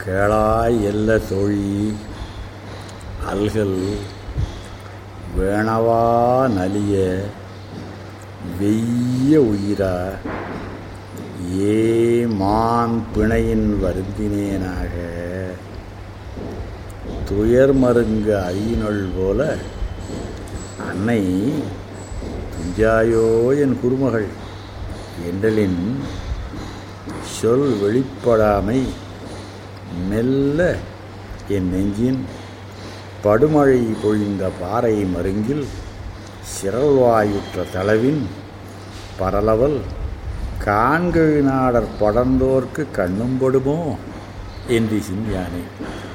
கேளாய் எல்ல தோழி அல்கள் வேணவா நலிய வெய்ய உயிரா ஏ மான் பிணையின் வருந்தினேனாக துயர் மருங்க ஐயினள் போல அன்னை துஞ்சாயோ என் குருமகள் என்றலின் சொல் வெளிப்படாமை மெல்ல என் நெஞ்சின் படுமழை பொழிந்த பாறை மருங்கில் சிறல்வாயுற்ற தளவின் பரலவல் காண்கழி நாடர் படர்ந்தோர்க்கு கண்ணும் படுமோ என்று சிந்தியானே